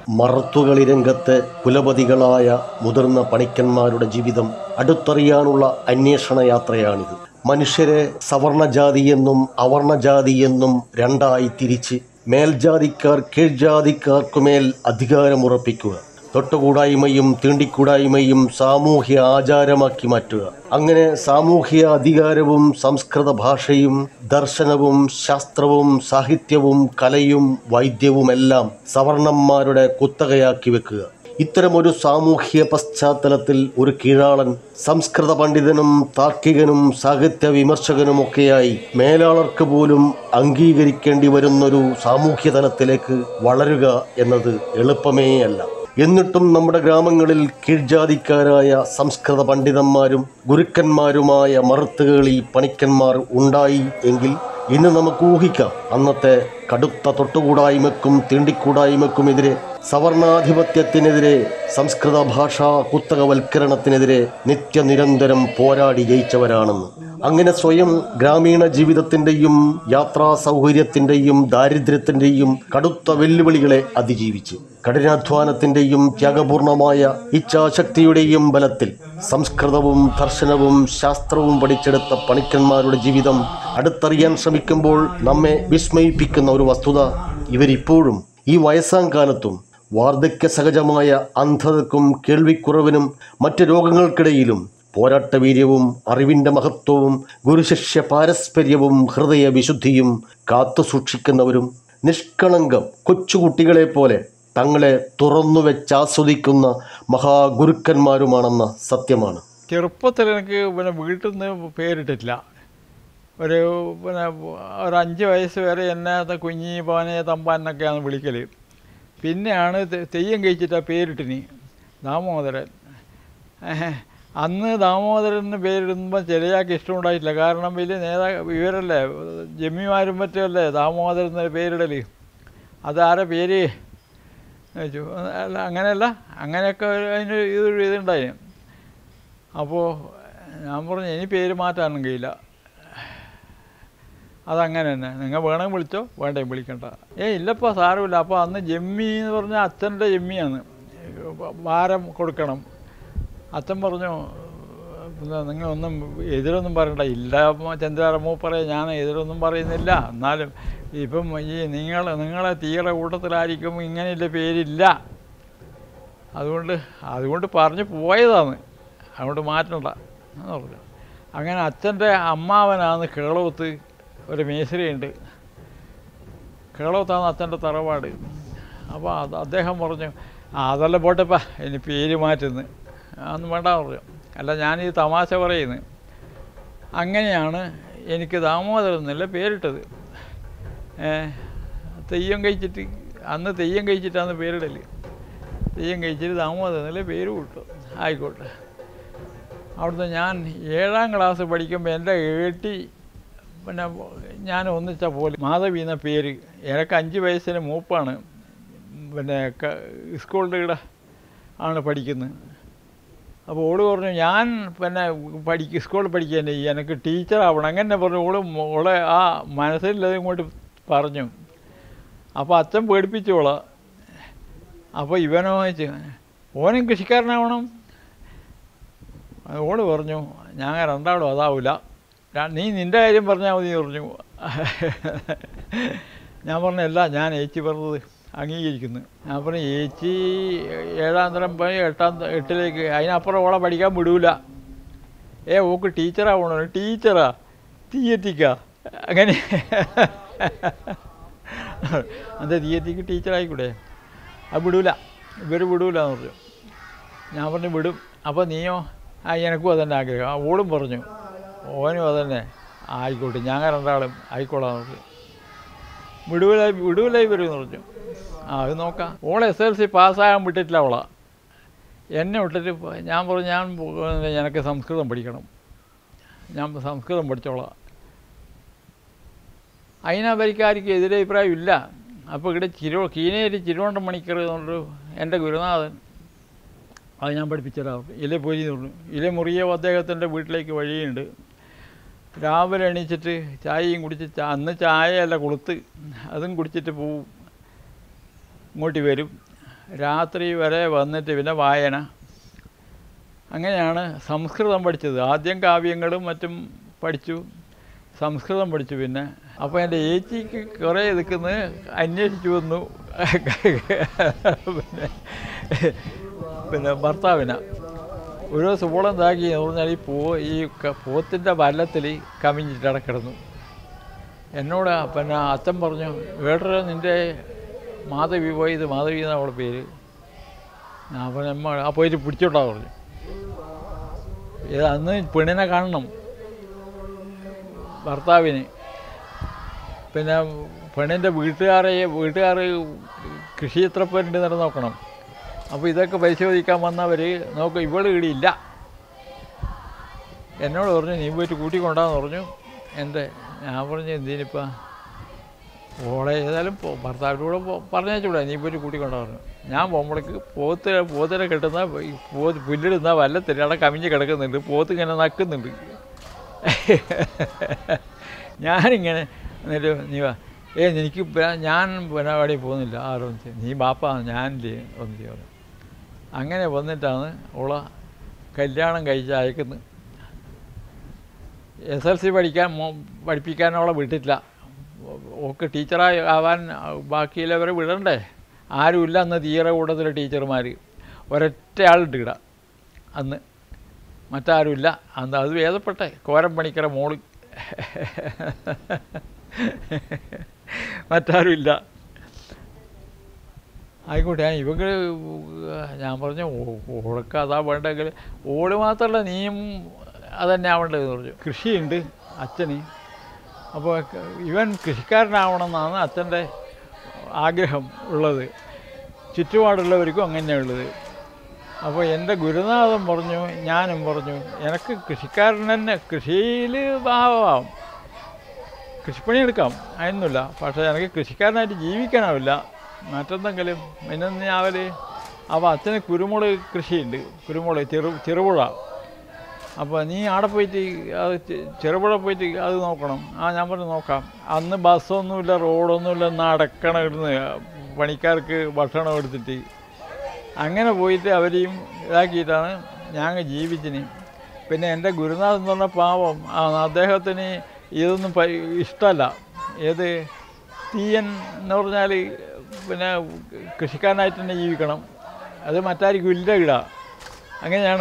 മറത്തുകളി രംഗത്തെ കുലപതികളായ മുതിർന്ന പണിക്കന്മാരുടെ ജീവിതം അടുത്തറിയാനുള്ള അന്വേഷണ യാത്രയാണിത് മനുഷ്യരെ സവർണജാതിയെന്നും അവർണജാതിയെന്നും രണ്ടായി തിരിച്ച് മേൽജാതിക്കാർ കീഴ്ജാതിക്കാർക്കുമേൽ അധികാരമുറപ്പിക്കുക തൊട്ടുകൂടായ്മയും തീണ്ടിക്കൂടായ്മയും സാമൂഹ്യ ആചാരമാക്കി മാറ്റുക അങ്ങനെ സാമൂഹ്യ അധികാരവും സംസ്കൃത ഭാഷയും ദർശനവും ശാസ്ത്രവും സാഹിത്യവും കലയും വൈദ്യവുമെല്ലാം സവർണന്മാരുടെ കുത്തകയാക്കി വെക്കുക ഇത്തരമൊരു സാമൂഹ്യ പശ്ചാത്തലത്തിൽ ഒരു കീഴാളൻ സംസ്കൃത പണ്ഡിതനും താർക്കികനും സാഹിത്യ വിമർശകനുമൊക്കെയായി മേലാളർക്ക് പോലും അംഗീകരിക്കേണ്ടി വരുന്നൊരു സാമൂഹ്യ തലത്തിലേക്ക് വളരുക എന്നത് എളുപ്പമേ അല്ല എന്നിട്ടും നമ്മുടെ ഗ്രാമങ്ങളിൽ കീഴ്ജാതിക്കാരായ സംസ്കൃത പണ്ഡിതന്മാരും ഗുരുക്കന്മാരുമായ മറുത്തുകളി പണിക്കന്മാർ ഉണ്ടായി എങ്കിൽ ഇന്ന് നമുക്ക് ഊഹിക്കാം അന്നത്തെ കടുത്ത തൊട്ടുകൂടായ്മക്കും തീണ്ടിക്കൂടായ്മക്കുമെതിരെ സവർണാധിപത്യത്തിനെതിരെ സംസ്കൃത ഭാഷാ കുത്തകവൽക്കരണത്തിനെതിരെ നിത്യനിരന്തരം പോരാടി ജയിച്ചവരാണെന്ന് അങ്ങനെ സ്വയം ഗ്രാമീണ ജീവിതത്തിൻ്റെയും യാത്രാ സൗകര്യത്തിൻ്റെയും ദാരിദ്ര്യത്തിൻ്റെയും കടുത്ത വെല്ലുവിളികളെ അതിജീവിച്ച് കഠിനാധ്വാനത്തിൻ്റെയും ത്യാഗപൂർണമായ ഇച്ഛാശക്തിയുടെയും ബലത്തിൽ സംസ്കൃതവും ദർശനവും ശാസ്ത്രവും പഠിച്ചെടുത്ത പണിക്കന്മാരുടെ ജീവിതം അടുത്തറിയാൻ ശ്രമിക്കുമ്പോൾ നമ്മെ വിസ്മയിപ്പിക്കുന്ന ഒരു വസ്തുത ഇവരിപ്പോഴും ഈ വയസ്സാം കാലത്തും വാർദ്ധക്യ സഹജമായ അന്ധതക്കും കേൾവിക്കുറവിനും മറ്റ് രോഗങ്ങൾക്കിടയിലും പോരാട്ടവീര്യവും അറിവിൻ്റെ മഹത്വവും ഗുരുശിഷ്യ പാരസ്പര്യവും ഹൃദയ വിശുദ്ധിയും കാത്തു സൂക്ഷിക്കുന്നവരും നിഷ്കളങ്കം കൊച്ചുകുട്ടികളെ പോലെ തങ്ങളെ തുറന്നു വെച്ചാസ്വദിക്കുന്ന മഹാഗുരുക്കന്മാരുമാണെന്ന സത്യമാണ് ചെറുപ്പത്തിൽ എനിക്ക് പിന്നെ വീട്ടിൽ നിന്ന് പേരിട്ടിട്ടില്ല ഒരു പിന്നെ ഒരു അഞ്ച് വയസ്സ് വരെ എന്നെ അത് കുഞ്ഞി പോനെ തമ്പാൻ എന്നൊക്കെയാണ് വിളിക്കൽ പിന്നെയാണ് തെ- തെയ്യം കഴിച്ചിട്ട് പേരിട്ടിനി ദാമോദരൻ ഏഹ്. അന്ന് ദാമോദരന് പേരിടുമ്പോൾ ചെറിയാൾക്ക് ഇഷ്ടമുണ്ടായിട്ടില്ല കാരണം വലിയ നേതാ ഇവരല്ലേ ജമ്മിമാരും മറ്റുമല്ലേ ദാമോദരൻ എന്ന പേരിടൽ അതാരെ പേര് എന്ന് ചോദിച്ചു അല്ല അങ്ങനെയല്ല അങ്ങനെയൊക്കെ ഒരു- അതിന് ഇതൊരു ഇതുണ്ടായി അപ്പോൾ ഞാൻ പറഞ്ഞു ഇനി പേര് മാറ്റാനും കഴിയില്ല അതങ്ങനെ തന്നെ നിങ്ങൾ വേണമെങ്കിൽ വിളിച്ചോ വേണ്ടേ വിളിക്കണ്ട ഏ ഇല്ലപ്പോൾ സാരമില്ല അപ്പോൾ അന്ന് ജമ്മി എന്ന് പറഞ്ഞാൽ അച്ഛൻ്റെ ജമ്മിയാണ് ഭാരം കൊടുക്കണം അച്ഛൻ പറഞ്ഞു പിന്നെ നിങ്ങൾ ഒന്നും എതിരൊന്നും പറയണ്ട ഇല്ല ചന്ദ്രാര മൂപ്പറേ ഞാൻ എതിരൊന്നും പറയുന്നില്ല എന്നാലും ഇപ്പം ഈ നിങ്ങൾ നിങ്ങളെ തീരെ കൂട്ടത്തിലായിരിക്കും ഇങ്ങനെയുള്ള പേരില്ല അതുകൊണ്ട് അതുകൊണ്ട് പറഞ്ഞ് പോയതാണ് അതുകൊണ്ട് മാറ്റണ്ട എന്ന് പറഞ്ഞു അങ്ങനെ അച്ഛൻ്റെ അമ്മാവനാണ് കേളവത്ത് ഒരു മേശരിയുണ്ട് കേളവത്താണ് അച്ഛൻ്റെ തറവാട് അപ്പോൾ അത് അദ്ദേഹം പറഞ്ഞു ആ അതെല്ലാം പോട്ടെപ്പാ ഇനി പേര് മാറ്റുന്നു അതൊന്നും വേണ്ട പറഞ്ഞു അല്ല ഞാനീ തമാശ പറയുന്നു അങ്ങനെയാണ് എനിക്ക് ദാമോദരൻ എന്നല്ല പേരിട്ടത് ഏ, തെയ്യം കഴിച്ചിട്ട് അന്ന് തെയ്യം കഴിച്ചിട്ടാണ് പേരിടല് തെയ്യം കഴിച്ചിട്ട് ദാമോദരൻ എന്നല്ല പേര് വിട്ടു ആയിക്കോട്ടെ അവിടുന്ന് ഞാൻ ഏഴാം ക്ലാസ് പഠിക്കുമ്പോൾ എൻ്റെ ഏട്ടി പിന്നെ ഞാൻ ഒന്നിച്ച പോലെ മാധവി എന്ന പേര് എനിക്ക് അഞ്ച് വയസ്സിന് മൂപ്പാണ് പിന്നെ ക- സ്കൂളിൻ്റെ ഇവിടെ ആണ് പഠിക്കുന്നത് അപ്പോൾ ഓള് പറഞ്ഞു ഞാൻ പിന്നെ പഠിക്ക സ്കൂളിൽ പഠിക്കാൻ എനിക്ക് ടീച്ചറാവണം അങ്ങനെ പറഞ്ഞു ഓള് ഓളെ ആ മനസ്സിലത് ഇങ്ങോട്ട് പറഞ്ഞു അപ്പോൾ അച്ഛൻ പേടിപ്പിച്ചോളാ അപ്പോൾ ഇവനോ വെച്ച് ഓനും കൃഷിക്കാരനാവണം ഓള് പറഞ്ഞു ഞാൻ രണ്ടാളും അതാവില്ല ഞാൻ- നീ നിൻ്റെ കാര്യം പറഞ്ഞാൽ മതി എന്ന് പറഞ്ഞു ഞാൻ പറഞ്ഞു അല്ല ഞാൻ ഏച്ചി പറഞ്ഞത് അംഗീകരിക്കുന്നു ഞാൻ പറഞ്ഞു ഏച്ചി ഏഴാം തരം പോയി എട്ടാം ത- എട്ടിലേക്ക് അതിനപ്പുറം ഓളെ പഠിക്കാൻ വിടൂല ഏ ഓക്ക് ടീച്ചറാവണോ ടീച്ചറാ തീയറ്റിക്ക അങ്ങനെ അതെ തീയറ്റിക്ക് ടീച്ചറായിക്കൂടെ അത് വിടൂല ഇവർ വിടൂല എന്ന് പറഞ്ഞു ഞാൻ പറഞ്ഞു വിടും അപ്പോൾ നീയോ ആ എനിക്കും അതന്നെ ആഗ്രഹം ആ ഓളും പറഞ്ഞു ഓനും അതന്നെ ആയിക്കോട്ടെ ഞാൻ രണ്ടാളും ആയിക്കോളാന്ന് പറഞ്ഞു വിടൂല വിടൂല ഇവർ എന്ന് പറഞ്ഞു ആ അത് നോക്കാം ഓൾ എസ് എൽ സി പാസ്സാകാൻ വിട്ടിട്ടില്ല അവളാ എന്നെ വിട്ടിട്ട് പോ- ഞാൻ പറഞ്ഞു ഞാൻ പോ- എനിക്ക് സംസ്കൃതം പഠിക്കണം ഞാൻ സംസ്കൃതം പഠിച്ചോളാം അതിനവരിക്കാർക്ക് എതിരെ അഭിപ്രായം ഇല്ല അപ്പോൾ ഇവിടെ ചിരു കീനേരി ചിരുവണ്ടം മണിക്കർ എന്നൊരു എൻ്റെ ഗുരുനാഥൻ അത് ഞാൻ പഠിപ്പിച്ചതാണ് ഇല പൊരി എന്ന് പറഞ്ഞു ഇല മുറിയോ അദ്ദേഹത്തിൻ്റെ വീട്ടിലേക്ക് വഴിയുണ്ട് രാവിലെ എണീച്ചിട്ട് ചായയും കുടിച്ച് ചാ- അന്ന് ചായയല്ല കൊളുത്ത് അതും കുടിച്ചിട്ട് പോവും ഇങ്ങോട്ട് വരും രാത്രി വരെ വന്നിട്ട് പിന്നെ വായന അങ്ങനെയാണ് സംസ്കൃതം പഠിച്ചത് ആദ്യം കാവ്യങ്ങളും മറ്റും പഠിച്ചു സംസ്കൃതം പഠിച്ചു പിന്നെ അപ്പോൾ എൻ്റെ ഏച്ചിക്ക് കുറേ ഇതൊക്കെ അന്വേഷിച്ചു വന്നു പിന്നെ പിന്നെ ഭർത്താവിനെ ഒരു ദിവസം ഓളെന്താക്കി എന്ന് പറഞ്ഞാൽ ഈ പോ ഈ ക- പോത്തിൻ്റെ വല്ലത്തിൽ കമിഞ്ഞിട്ട് കിടന്നു എന്നോട് പിന്നെ അച്ഛൻ പറഞ്ഞു വേറെ നിൻ്റെ മാധവി പോയി ഇത് മാധവി എന്നാണ് അവളുടെ പേര് ഞാൻ പറഞ്ഞു അമ്മ ആ പോയിട്ട് പിടിച്ചോട്ടാ പറഞ്ഞു ഇത് അന്ന് പെണ്ണിനെ കാണണം ഭർത്താവിന് പിന്നെ പെണ്ണിൻ്റെ വീട്ടുകാരെ വീട്ടുകാർ കൃഷി എത്ര പേരുണ്ട് എന്ന് നോക്കണം അപ്പോൾ ഇതൊക്കെ പരിശോധിക്കാൻ വന്നവർ നോക്ക് ഇവള് ഇടിയില്ല എന്നോട് പറഞ്ഞു നീ പോയിട്ട് കൂട്ടിക്കൊണ്ടാന്ന് പറഞ്ഞു എൻ്റെ ഞാൻ പറഞ്ഞു എന്തിനിപ്പം ഓളെ ഏതായാലും പോ- ഭർത്താവിൻ്റെ കൂടെ പോ- പറഞ്ഞേച്ചൂടെ നീ പോയിട്ട് കൂട്ടിക്കൊണ്ടാ പറഞ്ഞു ഞാൻ പോകുമ്പോഴേക്ക് പോത്ത് പോത്തിനെ കെട്ടുന്ന ഈ പോത്ത് പുല്ലിടുന്ന വല്ലത്തിൽ അവിടെ കമിഞ്ഞ് കിടക്കുന്നുണ്ട് പോത്ത് ഇങ്ങനെ നക്കുന്നുണ്ട് ഞാനിങ്ങനെ എന്നിട്ട് നീ വാ ഏ എനിക്ക് പ- ഞാൻ പിന്നെ അവിടെ പോകുന്നില്ല ആരും നീ ബാപ്പ ഞാനില്ലേ ഒന്നും ചെയ്യാറ് അങ്ങനെ വന്നിട്ടാണ് ഓള കല്യാണം കഴിച്ച് അയക്കുന്നത് എസ് എൽ സി പഠിക്കാൻ മോ- പഠിപ്പിക്കാൻ അവളെ വിട്ടിട്ടില്ല ഓക്ക് ടീച്ചറായി ആവാൻ ബാക്കിയുള്ളവരെ വിടണ്ടേ ആരുമില്ല അന്ന് തീരെ കൂട്ടത്തിലെ ടീച്ചർമാർ ഒരൊറ്റ ആളുണ്ട് ഇവിടെ അന്ന് മറ്റാരുമില്ല അന്ന് അത് വേദപ്പെട്ടെ കോരം പണിക്കര മോള് മറ്റാരുമില്ല ആയിക്കോട്ടെ ഞാൻ ഇവക്ക് ഞാൻ പറഞ്ഞു ഓൾക്ക് അതാ വേണ്ടെങ്കിൽ ഓട് മാത്രമല്ല നീയും അതന്നെ ആവേണ്ടതെന്ന് പറഞ്ഞു കൃഷിയുണ്ട് അച്ഛന് അപ്പോൾ ഇവൻ കൃഷിക്കാരനാവണമെന്നാണ് അച്ഛൻ്റെ ആഗ്രഹം ഉള്ളത് ചുറ്റുപാടുള്ളവർക്കും അങ്ങനെയുള്ളത് അപ്പോൾ എൻ്റെ ഗുരുനാഥൻ പറഞ്ഞു ഞാനും പറഞ്ഞു എനിക്ക് കൃഷിക്കാരൻ തന്നെ കൃഷിയിൽ ഭാവമാവും കൃഷിപ്പണി എടുക്കാം അതിനൊന്നുമില്ല പക്ഷേ എനിക്ക് കൃഷിക്കാരനായിട്ട് ജീവിക്കാനാവില്ല മറ്റെന്തെങ്കിലും പിന്നെ ഞാവൽ അപ്പോൾ അച്ഛന് കുരുമുളക് കൃഷിയുണ്ട് കുരുമുളക് ചെറു ചെറുപുഴ അപ്പോൾ നീ അവിടെ പോയിട്ട് അത് ചെ- ചെറുപുഴ പോയിട്ട് അത് നോക്കണം ആ ഞാൻ പറഞ്ഞു നോക്കാം അന്ന് ബസ്സൊന്നുമില്ല റോഡൊന്നുമില്ല നടക്കണം ഇടുന്ന് പണിക്കാർക്ക് ഭക്ഷണം എടുത്തിട്ട് അങ്ങനെ പോയിട്ട് അവരെയും ഇതാക്കിയിട്ടാണ് ഞാൻ ജീവിച്ചിന് പിന്നെ എൻ്റെ ഗുരുനാഥൻ എന്ന് പറഞ്ഞ പാവം ആ അദ്ദേഹത്തിന് ഇതൊന്നും പ- ഇഷ്ടമല്ല ഏത് തീയൻ എന്ന് പറഞ്ഞാൽ പിന്നെ കൃഷിക്കാരനായിട്ട് തന്നെ ജീവിക്കണം അത് മറ്റാർക്കും ഇല്ല ഇട അങ്ങനെയാണ്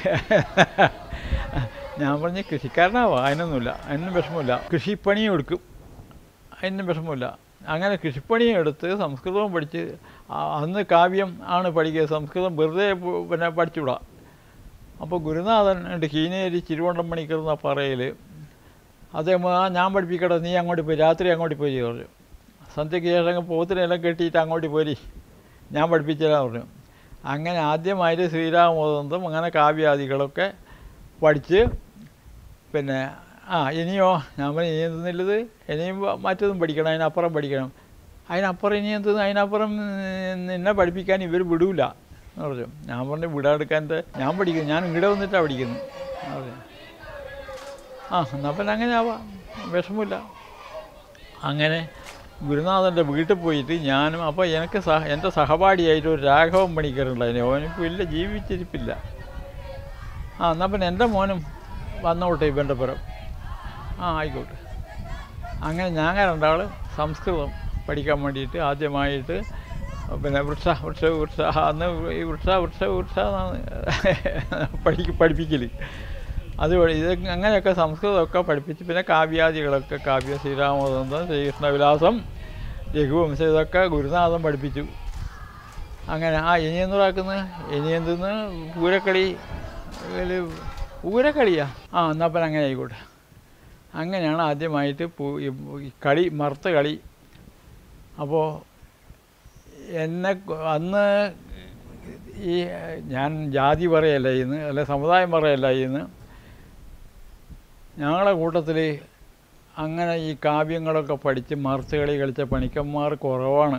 ഞാൻ പറഞ്ഞ് കൃഷിക്കാരനാവാം അതിനൊന്നുമില്ല അതിനൊന്നും വിഷമമില്ല കൃഷിപ്പണിയും എടുക്കും അതിനൊന്നും വിഷമമില്ല അങ്ങനെ കൃഷിപ്പണിയും എടുത്ത് സംസ്കൃതവും പഠിച്ച് ആ- അന്ന് കാവ്യം ആണ് പഠിക്കുക സംസ്കൃതം വെറുതെ പ് പിന്നെ പഠിച്ചുകൂടാ അപ്പോൾ ഗുരുനാഥൻ ഉണ്ട് കീനേരി ചിരുവണ്ടം മണിക്കർ എന്ന പറയൽ അദ്ദേഹം ആ ഞാൻ പഠിപ്പിക്കട്ടെ നീ അങ്ങോട്ട് പോയി രാത്രി അങ്ങോട്ട് പോയി പറഞ്ഞു സന്ധ്യയ്ക്ക് ശേഷം പോത്തിനെല്ലാം കെട്ടിയിട്ട് അങ്ങോട്ട് പോരി ഞാൻ പഠിപ്പിച്ചതാന്ന് പറഞ്ഞു അങ്ങനെ ആദ്യമായിട്ട് ശ്രീരാമോദന്തം അങ്ങനെ കാവ്യാദികളൊക്കെ പഠിച്ച് പിന്നെ ആ ഇനിയോ ഞാൻ പറഞ്ഞു ഇനി എന്തെന്നുള്ളത് ഇനിയും വ- മറ്റതും പഠിക്കണം അതിനപ്പുറം പഠിക്കണം അതിനപ്പുറം ഇനി എന്ത് അതിനപ്പുറം നിന്നെ പഠിപ്പിക്കാൻ ഇവർ വിടൂല എന്ന് പറഞ്ഞു ഞാൻ പറഞ്ഞു വിടാതെടുക്കാൻ ഞാൻ പഠിക്കുന്നു ഞാൻ ഇവിടെ വന്നിട്ടാണ് പഠിക്കുന്നത് എന്ന് പറഞ്ഞു ആ എന്നാൽ പിന്നെ അങ്ങനെ ആവാം വിഷമില്ല അങ്ങനെ ഗുരുനാഥൻ്റെ വീട്ടിൽ പോയിട്ട് ഞാനും അപ്പോൾ എനിക്ക് സഹ എൻ്റെ സഹപാഠിയായിട്ട് ഒരു രാഘവൻ പണിക്കറുണ്ടായിരുന്നു അവനിപ്പോൾ ഇല്ല ജീവിച്ചിരിപ്പില്ല ആ എന്നാൽ പിന്നെ എൻ്റെ മോനും വന്നോട്ടെ ഇവൻ്റെ പുറം ആ ആയിക്കോട്ടെ അങ്ങനെ ഞങ്ങൾ രണ്ടാൾ സംസ്കൃതം പഠിക്കാൻ വേണ്ടിയിട്ട് ആദ്യമായിട്ട് പിന്നെ വൃക്ഷ വൃക്ഷ വൃക്ഷ അന്ന് ഈ വൃക്ഷ വൃക്ഷ വൃക്ഷ എന്നാണ് പഠിക്ക പഠിപ്പിക്കൽ അത് വഴി ഇത് അങ്ങനെയൊക്കെ സംസ്കൃതമൊക്കെ പഠിപ്പിച്ച് പിന്നെ കാവ്യാദികളൊക്കെ കാവ്യ ശ്രീരാമോദന്തം ശ്രീകൃഷ്ണവിലാസം രഘുവംശം ഇതൊക്കെ ഗുരുനാഥൻ പഠിപ്പിച്ചു അങ്ങനെ ആ ഇനി എന്തുടാക്കുന്നത് ഇനി എന്തെന്ന് പൂരക്കളി ഇതില് പൂരക്കളിയാ ആ എന്നാൽ പിന്നെ അങ്ങനെ ആയിക്കോട്ടെ അങ്ങനെയാണ് ആദ്യമായിട്ട് പൂ ഈ ഈ കളി മറുത്ത കളി അപ്പോൾ എന്നെ കൊ- അന്ന് ഈ ഞാൻ ജാതി പറയല്ല ഇന്ന് അല്ലെ സമുദായം പറയല്ല ഇന്ന് ഞങ്ങളുടെ കൂട്ടത്തിൽ അങ്ങനെ ഈ കാവ്യങ്ങളൊക്കെ പഠിച്ച് മറുത്ത് കളി കളിച്ച പണിക്കന്മാർ കുറവാണ്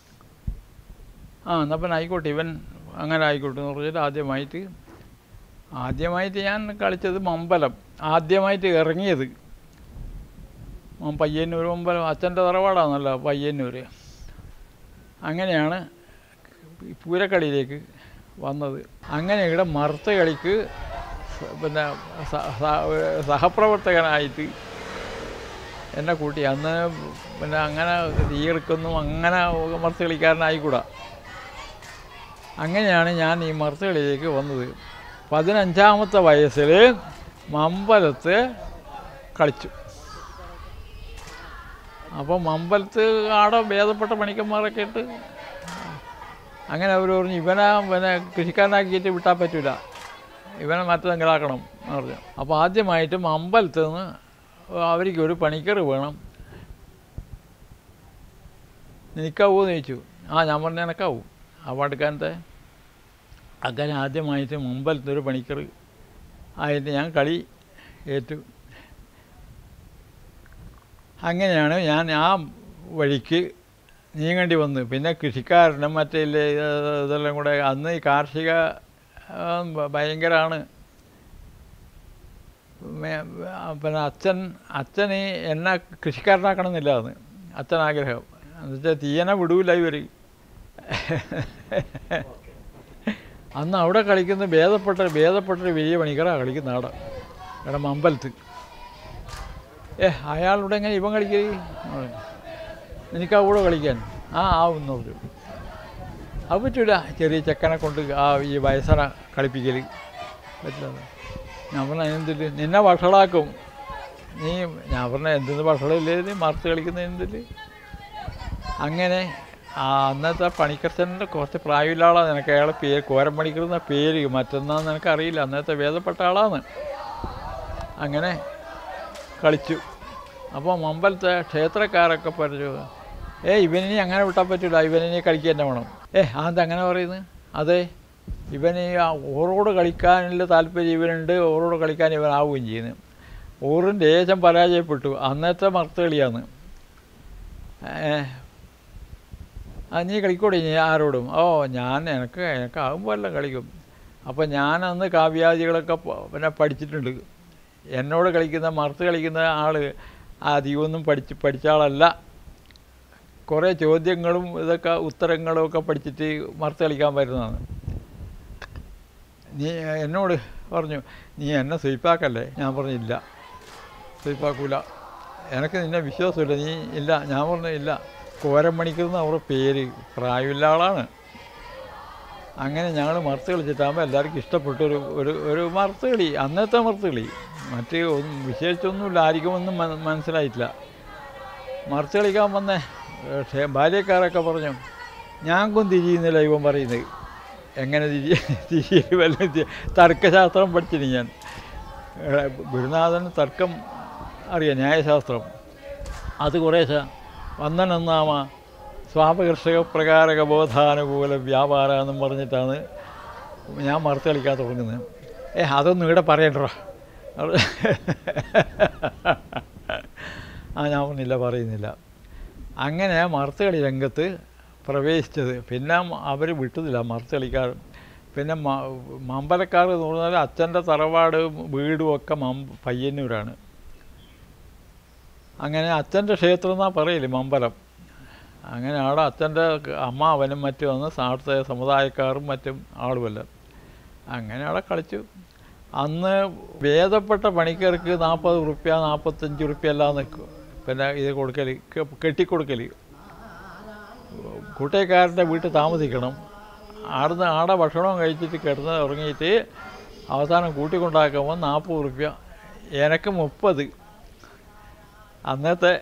ആ എന്നാൽ പിന്നെ ആയിക്കോട്ടെ ഇവൻ അങ്ങനെ ആയിക്കോട്ടെ എന്ന് പറഞ്ഞിട്ട് ആദ്യമായിട്ട് ആദ്യമായിട്ട് ഞാൻ കളിച്ചത് മമ്പലം ആദ്യമായിട്ട് ഇറങ്ങിയത് മ- പയ്യന്നൂർ മമ്പലം അച്ഛൻ്റെ തറവാടാണല്ലോ പയ്യന്നൂർ അങ്ങനെയാണ് ഈ പൂരക്കളിയിലേക്ക് വന്നത് അങ്ങനെ ഇവിടെ മറുത്ത കളിക്ക് സ- പിന്നെ സ- സ- സഹപ്രവർത്തകനായിട്ട് എന്നെ കൂട്ടി അന്ന് പിന്നെ അങ്ങനെ തീയെടുക്കുന്നു അങ്ങനെ മറുത്ത് കളിക്കാരനായിക്കൂടാ അങ്ങനെയാണ് ഞാൻ ഈ മറുത്ത് കളിയിലേക്ക് വന്നത് പതിനഞ്ചാമത്തെ വയസ്സിൽ മമ്പലത്ത് കളിച്ചു അപ്പോൾ മമ്പലത്ത് ആടെ ഭേദപ്പെട്ട പണിക്കന്മാരൊക്കെ ഇട്ട് അങ്ങനെ അവർ പറഞ്ഞു ഇവനെ പിന്നെ കൃഷിക്കാരനാക്കിയിട്ട് വിട്ടാൽ പറ്റില്ല ഇവനെ മറ്റെന്തെങ്കിലാക്കണം എന്ന് പറഞ്ഞു അപ്പോൾ ആദ്യമായിട്ട് അമ്പലത്തിൽ നിന്ന് അവർക്ക് ഒരു പണിക്കർ വേണം നിനക്കാവൂ എന്ന് ചോദിച്ചു ആ ഞാൻ പറഞ്ഞ എനക്കാവും ആ പാടുക്കാരത്തെ അങ്ങനെ ആദ്യമായിട്ട് അമ്പലത്തിൽ ഒരു പണിക്കർ ആയിട്ട് ഞാൻ കളി ഏറ്റു അങ്ങനെയാണ് ഞാൻ ആ വഴിക്ക് നീങ്ങേണ്ടി വന്നു പിന്നെ കൃഷിക്കാരനും മറ്റേ ഇല്ലേ, ഇത് ഇതെല്ലാം കൂടെ അന്ന് ഈ കാർഷിക ആ, ഭ- ഭയങ്കരമാണ് മേ- ആ, പിന്നെ അച്ഛൻ അച്ഛന് എന്നെ കൃഷിക്കാരനാക്കണമെന്നില്ല അന്ന് അച്ഛൻ ആഗ്രഹം എന്നുവെച്ചാൽ തീയനെ വിടൂല ഇവർ അന്ന് അവിടെ കളിക്കുന്ന ഭേദപ്പെട്ട ഭേദപ്പെട്ടൊരു വലിയ പണിക്കറാണ് കളിക്കുന്ന അവിടെ ഇവിടെ അമ്പലത്ത് ഏ അയാളുടെ എങ്ങനെ ഇവൻ കളിക്കല് എനിക്ക് ആ കൂടെ കളിക്കാൻ ആ ആവുമെന്ന് പറഞ്ഞു അത് പറ്റൂല ചെറിയ ചെക്കനെ കൊണ്ട് ആ ഈ വയസ്സറ കളിപ്പിക്കൽ പറ്റില്ല ഞാൻ പറഞ്ഞ അതിനെന്തില് നിന്നെ വഷളാക്കും നീ ഞാൻ പറഞ്ഞ എന്തെന്ന് വഷളില്ലേ നീ മറുത്ത് കളിക്കുന്ന എന്തില് അങ്ങനെ ആ അന്നത്തെ പണിക്കർച്ചൻ്റെ കുറച്ച് പ്രായമുള്ള ആളാണ് നിനക്ക് അയാളെ പേര് കോരം പണിക്കർ എന്ന പേര് മറ്റൊന്നാന്ന് നിനക്കറിയില്ല അന്നത്തെ ഭേദപ്പെട്ട ആളാണ് അങ്ങനെ കളിച്ചു അപ്പോൾ മമ്പലത്തെ ക്ഷേത്രക്കാരൊക്കെ പറഞ്ഞു ഏ ഇവനിനി അങ്ങനെ വിട്ടാൽ പറ്റില്ല ഇവനിനി കളിക്കുക തന്നെ വേണം ഏ അതെന്താ അങ്ങനെ പറയുന്നത് അതെ ഇവന് ആ ഓറോട് കളിക്കാനുള്ള താല്പര്യം ഇവനുണ്ട് ഓറോട് കളിക്കാൻ ഇവനാവുകയും ചെയ്യുന്നു ഓറിൻ്റെ ദേശം പരാജയപ്പെട്ടു അന്നത്തെ മർത്ത് കളിയാണ് ഏ, ആ നീ കളിക്കൂടെ നീ ആരോടും ഓ ഞാൻ എനിക്ക് എനിക്കാകുമ്പോൾ എല്ലാം കളിക്കും അപ്പോൾ ഞാൻ അന്ന് കാവ്യാദികളൊക്കെ പ- പിന്നെ പഠിച്ചിട്ടുണ്ട് എന്നോട് കളിക്കുന്ന മറുത്ത് കളിക്കുന്ന ആൾ അധികമൊന്നും പഠിച്ച് പഠിച്ച ആളല്ല കുറേ ചോദ്യങ്ങളും ഇതൊക്കെ ഉത്തരങ്ങളും ഒക്കെ പഠിച്ചിട്ട് മറുത്ത് കളിക്കാൻ വരുന്നതാണ് നീ എന്നോട് പറഞ്ഞു നീ എന്നെ സ്വീപ്പാക്കല്ലേ ഞാൻ പറഞ്ഞു ഇല്ല സ്വീപ്പാക്കൂല എനിക്ക് നിന്നെ വിശ്വാസമില്ല നീ ഇല്ല ഞാൻ പറഞ്ഞു ഇല്ല കോരം മണിക്കുന്ന അവരുടെ പേര് പ്രായമില്ല ആളാണ് അങ്ങനെ ഞങ്ങൾ മറുത്ത് കളിച്ചിട്ടാകുമ്പോൾ എല്ലാവർക്കും ഇഷ്ടപ്പെട്ട ഒരു ഒരു ഒരു മറുത്ത് കളി അന്നത്തെ മറുത്ത് കളി മറ്റ് ഒന്നും വിശേഷിച്ചൊന്നുമില്ല ആർക്കുമൊന്നും മന- മനസ്സിലായിട്ടില്ല മറുത്ത് കളിക്കാൻ വന്നേ പക്ഷേ ബാല്യക്കാരൊക്കെ പറഞ്ഞു ഞാൻക്കും തിരിയുന്നില്ല ഇവൻ പറയുന്നത് എങ്ങനെ തിരി തിരിയൽ വല്ല തി- തർക്കശാസ്ത്രം പഠിച്ചിന് ഞാൻ ഏ, ഗുരുനാഥന് തർക്കം അറിയാം ന്യായശാസ്ത്രം അത് കുറേശ്ശെ വന്നനൊന്നാമ സ്വാപകർഷക പ്രകാരക ബോധാനുകൂല വ്യാപാര എന്നും പറഞ്ഞിട്ടാണ് ഞാൻ മറുത്ത് കളിക്കാൻ തുടങ്ങുന്നത് ഏ അതൊന്നും ഇവിടെ പറയണ്ടോ ആ ഞാൻ പറഞ്ഞില്ല പറയുന്നില്ല അങ്ങനെ മറുത്ത് കളി രംഗത്ത് പ്രവേശിച്ചത് പിന്നെ അവർ വിട്ടതില്ല മറുത്ത് കളിക്കാർ പിന്നെ മ- മമ്പലക്കാർ എന്ന് പറഞ്ഞാൽ അച്ഛൻ്റെ തറവാട് വീടും ഒക്കെ മം പയ്യന്നൂരാണ് അങ്ങനെ അച്ഛൻ്റെ ക്ഷേത്രം എന്നാണ് പറയില്ലേ മമ്പലം അങ്ങനെ അവിടെ അച്ഛൻ്റെ അമ്മാവനും മറ്റും വന്ന് അവിടുത്തെ സമുദായക്കാരും മറ്റും ആളുമല്ല അങ്ങനെ അവിടെ കളിച്ചു അന്ന് ഭേദപ്പെട്ട പണിക്കാർക്ക് നാൽപ്പത് റുപ്യ നാൽപ്പത്തഞ്ച് റുപ്യ എല്ലാം നിൽക്കും പിന്നെ ഇത് കൊടുക്കൽ കെ- കെട്ടിക്കൊടുക്കൽ കൂട്ടേക്കാരൻ്റെ വീട്ടിൽ താമസിക്കണം ആടുന്ന് ആടെ ഭക്ഷണം കഴിച്ചിട്ട് കിടന്ന് ഉറങ്ങിയിട്ട് അവസാനം കൂട്ടിക്കൊണ്ടാക്കുമ്പോൾ നാൽപ്പത് റുപ്യ എനക്ക് മുപ്പത് അന്നത്തെ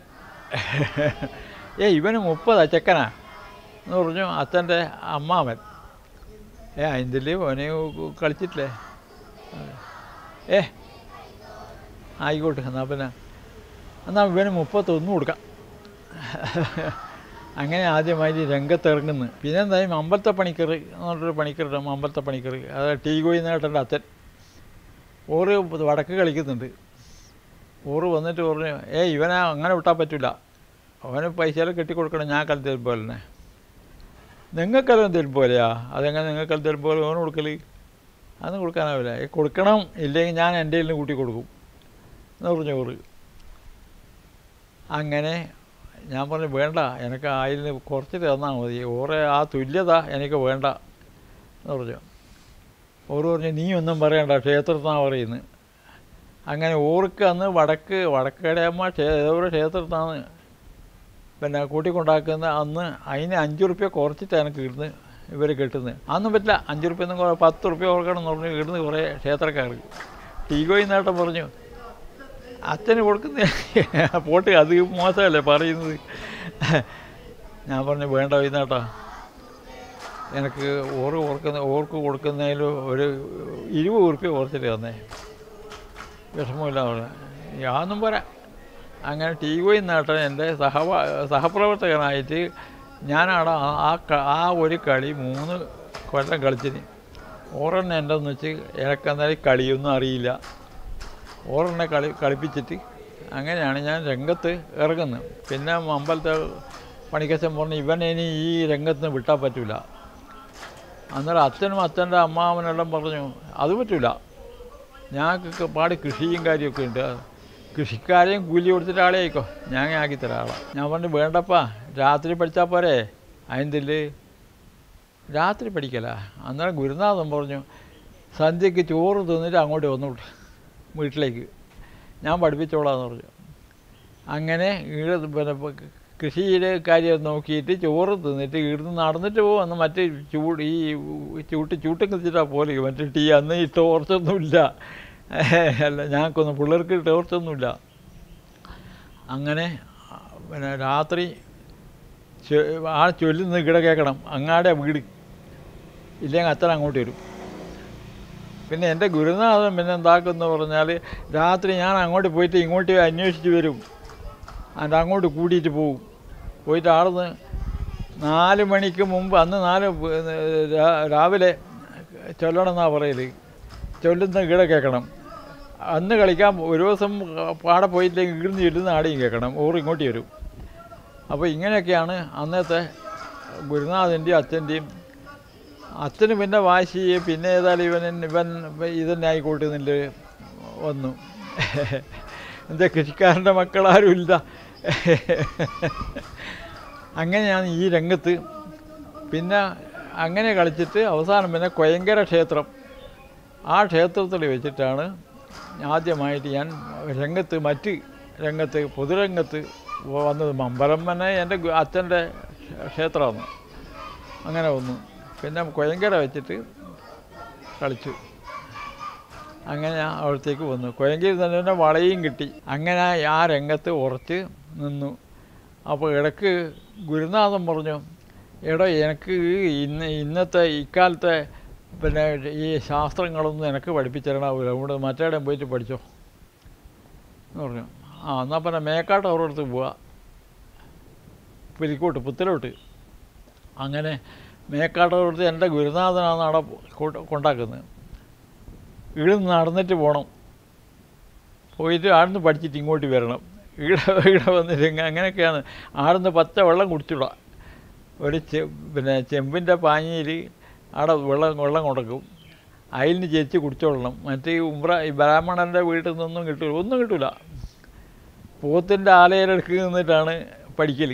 ഏ ഇവന് മുപ്പതാ ചെക്കനാ എന്ന് പറഞ്ഞു അച്ഛൻ്റെ അമ്മാവൻ ഏ അതിൻ്റെ ഓനെ കളിച്ചിട്ടില്ലേ ഏ ആയിക്കോട്ടെ എന്നാൽ പിന്നെ എന്നാൽ ഇവന് മുപ്പത്തൊന്ന് കൊടുക്കാം അങ്ങനെ ആദ്യമായി രംഗത്തിറങ്ങുന്നു പിന്നെ എന്തായാലും അമ്പലത്തെ പണിക്കർ എന്ന് പറഞ്ഞൊരു പണിക്കറുടെ അമ്പലത്തെ പണിക്കർ അത് ടീ കോയിന്നേട്ടൻ്റെ അച്ഛൻ ഓറ് വടക്ക് കളിക്കുന്നുണ്ട് ഓറ് വന്നിട്ട് പറഞ്ഞു ഏ ഇവനെ അങ്ങനെ വിട്ടാൽ പറ്റില്ല അവന് പൈസയെല്ലാം കെട്ടിക്കൊടുക്കണം ഞാൻ കളി തരും പോലെ തന്നെ നിങ്ങൾക്കെല്ലാം തരും പോലെയാ അതെങ്ങനെ നിങ്ങൾക്ക് തരും പോലെ ഓന് കൊടുക്കൽ അതൊന്നും കൊടുക്കാനാവില്ല ഏ കൊടുക്കണം ഇല്ലെങ്കിൽ ഞാൻ എൻ്റെ നിന്ന് കൂട്ടി കൊടുക്കും എന്ന് പറഞ്ഞു ഓറ് അങ്ങനെ ഞാൻ പറഞ്ഞു വേണ്ട എനിക്ക് അതിൽ കുറച്ച് തന്നാൽ മതി ഓറെ ആ തുല്യത എനിക്ക് വേണ്ട എന്ന് പറഞ്ഞു ഓറ് പറഞ്ഞു നീ ഒന്നും പറയണ്ട ക്ഷേത്രത്തിനാണ് പറയുന്നത് അങ്ങനെ ഓർക്ക് അന്ന് വടക്ക് വടക്കേടയമ്മ ക്ഷേ ഏതോ ഒരു ക്ഷേത്രത്തിനാണ് പിന്നെ കൂട്ടിക്കൊണ്ടാക്കുന്ന അന്ന് അതിന് അഞ്ച് റുപ്യ കുറച്ചിട്ട് എനിക്ക് ഇടുന്ന് ഇവർ കിട്ടുന്നത് അതൊന്നും പറ്റില്ല അഞ്ച് റുപ്യ ഒന്നും കുറേ പത്ത് റുപ്യ കൊടുക്കണം എന്ന് പറഞ്ഞു ഇടുന്ന് കുറേ ക്ഷേത്രക്കാർക്ക് ടീകോയി നേട്ടം പറഞ്ഞു അച്ഛന് കൊടുക്കുന്ന പോട്ട് അത് മോശമല്ലേ പറയുന്നത് ഞാൻ പറഞ്ഞു വേണ്ട വൈകുന്നേട്ടാ എനിക്ക് ഓറ് കൊടുക്കുന്ന ഓർക്ക് കൊടുക്കുന്നതിൽ ഒരു ഇരുപത് ഉറുപ്പ്യ കുറച്ചിട്ട് തന്നേ വിഷമമില്ല അവിടെ യാതൊന്നും പോരാ അങ്ങനെ ടി വി നേട്ടൻ എൻ്റെ സഹ സഹപ്രവർത്തകനായിട്ട് ഞാനവിടെ ആ- ആ ക- ആ ഒരു കളി മൂന്ന് കൊല്ലം കളിച്ചിന് ഓറെണ്ണ എൻ്റെ എന്ന് വെച്ച് എനിക്കെന്നാലും കളിയൊന്നും അറിയില്ല ഓറെണ്ണെ കളി കളിപ്പിച്ചിട്ട് അങ്ങനെയാണ് ഞാൻ രംഗത്ത് ഇറങ്ങുന്നത് പിന്നെ അമ്പലത്തെ പണിക്കച്ചൻ പറഞ്ഞു ഇവൻ ഇനി ഈ രംഗത്ത് നിന്ന് വിട്ടാൽ പറ്റില്ല അന്നേരം അച്ഛനും അച്ഛൻ്റെ അമ്മാവനെല്ലാം പറഞ്ഞു അത് പറ്റില്ല ഞങ്ങൾക്ക് പാടി കൃഷിയും കാര്യമൊക്കെ ഉണ്ട് കൃഷിക്കാരെയും കൂലി കൊടുത്തിട്ട് ആളെ ആയിക്കോ ഞാൻ ആക്കി തരാം ആളെ ഞാൻ പറഞ്ഞു വേണ്ടപ്പാ രാത്രി പഠിച്ചാൽ പോരെ അതിൻ്റെ രാത്രി പഠിക്കല അന്നേരം ഗുരുനാഥൻ പറഞ്ഞു സന്ധ്യയ്ക്ക് ചോറ് തിന്നിട്ട് അങ്ങോട്ട് വന്നു വിട്ടു വീട്ടിലേക്ക് ഞാൻ പഠിപ്പിച്ചോളാന്ന് പറഞ്ഞു അങ്ങനെ ഈട പിന്നെ ഇപ്പൊ കൃഷിയുടെ കാര്യം നോക്കിയിട്ട് ചോറ് തിന്നിട്ട് ഇവിടുന്ന് നടന്നിട്ട് പോകും അന്ന് മറ്റേ ചൂട് ഈ ചൂട്ട് ചൂട്ടും കത്തിച്ചിട്ടാണ് പോലെ മറ്റേ ടീ അന്ന് ഈ ടോർച്ചൊന്നുമില്ല അല്ല ഞങ്ങൾക്കൊന്നും പിള്ളേർക്ക് ടോർച്ചൊന്നുമില്ല അങ്ങനെ ആ, പിന്നെ രാത്രി ചൊ- ആ ചൊല്ലുന്ന ഇവിടെ കേൾക്കണം അങ്ങാടെ വീട് ഇല്ലെങ്കിൽ അച്ഛൻ അങ്ങോട്ട് വരും പിന്നെ എൻ്റെ ഗുരുനാഥൻ പിന്നെ എന്താക്കുമെന്ന് പറഞ്ഞാൽ രാത്രി ഞാൻ അങ്ങോട്ട് പോയിട്ട് ഇങ്ങോട്ട് അന്വേഷിച്ച് വരും അതിൻ്റെ അങ്ങോട്ട് കൂടിയിട്ട് പോവും പോയിട്ട് ആടുന്ന് നാല് മണിക്ക് മുമ്പ് അന്ന് നാല് പ് രാ- രാവിലെ ചൊല്ലണം എന്നാണ് പറയൽ ചൊല്ലുന്ന ഈടെ കേൾക്കണം അന്ന് കളിക്കാൻ ഒരു ദിവസം പാടെ പോയില്ലെങ്കിൽ ഇവിടുന്ന് ചൊല്ലുന്ന ആടെയും കേൾക്കണം ഓർ ഇങ്ങോട്ട് വരും അപ്പോൾ ഇങ്ങനെയൊക്കെയാണ് അന്നത്തെ ഗുരുനാഥൻ്റെയും അച്ഛൻ്റെയും അച്ഛന് പിന്നെ വാശി പിന്നെ ഏതായാലും ഇവൻ ഇവൻ ഇതന്നെ ആയിക്കോട്ടെ എന്നില്ല വന്നു എന്താ കൃഷിക്കാരൻ്റെ മക്കളാരും ഇല്ല അങ്ങനെയാണ് ഈ രംഗത്ത് പിന്നെ അങ്ങനെ കളിച്ചിട്ട് അവസാനം പിന്നെ കൊയങ്കര ക്ഷേത്രം ആ ക്ഷേത്രത്തിൽ വെച്ചിട്ടാണ് ആദ്യമായിട്ട് ഞാൻ രംഗത്ത് മറ്റ് രംഗത്ത് പൊതുരംഗത്ത് വന്നത് അമ്പലം തന്നെ എൻ്റെ ഗു- അച്ഛൻ്റെ ക്ഷേത്രമാണ് അങ്ങനെ വന്നു പിന്നെ കൊയങ്കര വെച്ചിട്ട് കളിച്ചു അങ്ങനെ ഞാൻ അവിടത്തേക്ക് വന്നു കൊയങ്കയിൽ തന്നെ തന്നെ വളയും കിട്ടി അങ്ങനെ ആ രംഗത്ത് ഉറച്ച് നിന്നു അപ്പോൾ ഇടയ്ക്ക് ഗുരുനാഥൻ പറഞ്ഞു എടോ എനിക്ക് ഇന്ന് ഇന്നത്തെ ഇക്കാലത്തെ പിന്നെ ഈ ശാസ്ത്രങ്ങളൊന്നും എനിക്ക് പഠിപ്പിച്ചു തരണമാവില്ല ഇവിടെ മറ്റേടെ പോയിട്ട് പഠിച്ചോ എന്ന് പറഞ്ഞു ആ എന്നാൽ പിന്നെ മേക്കാട്ട് അവരുടെ അടുത്ത് പോവാ പുലിക്കോട്ട് പുത്തലോട്ട് അങ്ങനെ മേക്കാട്ടോടത്ത് എൻ്റെ ഗുരുനാഥനാണ് അവിടെ കൊണ്ട- കൊണ്ടാക്കുന്നത് ഇവിടുന്ന് നടന്നിട്ട് പോകണം പോയിട്ട് ആടുന്ന് പഠിച്ചിട്ട് ഇങ്ങോട്ട് വരണം ഇവിടെ ഇവിടെ വന്നിട്ട് ഇങ്ങ- അങ്ങനെയൊക്കെയാണ് ആടുന്ന് പച്ച വെള്ളം കുടിച്ചുവിടാം ഒരു ചെ പിന്നെ ചെമ്പിൻ്റെ പാഞ്ഞിയിൽ അവിടെ വെള്ളം വെള്ളം കൊടുക്കും അതിന് ചേച്ചി കുടിച്ചോളണം മറ്റേ ഈ ഉമ്ര ഈ ബ്രാഹ്മണൻ്റെ വീട്ടിൽ നിന്നൊന്നും കിട്ടില്ല ഒന്നും കിട്ടില്ല പോത്തിൻ്റെ ആലയിലെടുക്ക് നിന്നിട്ടാണ് പഠിക്കൽ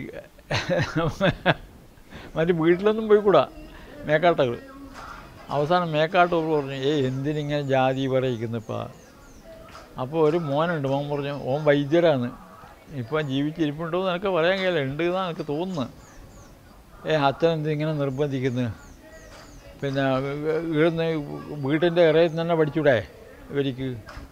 മറ്റു വീട്ടിലൊന്നും പോയിക്കൂടാ മേക്കാട്ടകൾ അവസാനം മേക്കാട്ട് പറഞ്ഞു ഏയ് എന്തിനിങ്ങനെ ജാതി പറയിക്കുന്നിപ്പാ അപ്പോൾ ഒരു മോനുണ്ട് മോൻ പറഞ്ഞു ഓൻ വൈദ്യരാണ് ഇപ്പം ജീവിച്ചിരിപ്പുണ്ടോ എന്ന് എനിക്ക് പറയാൻ കഴിയില്ല ഉണ്ട് എന്നാണ് എനിക്ക് തോന്നുന്നത് ഏ അച്ഛൻ എന്തിങ്ങനെ നിർബന്ധിക്കുന്നു പിന്നെ ഇവിടുന്ന് വീട്ടിൻ്റെ ഇറയിൽ തന്നെ പഠിച്ചൂടെ ഇവർക്ക്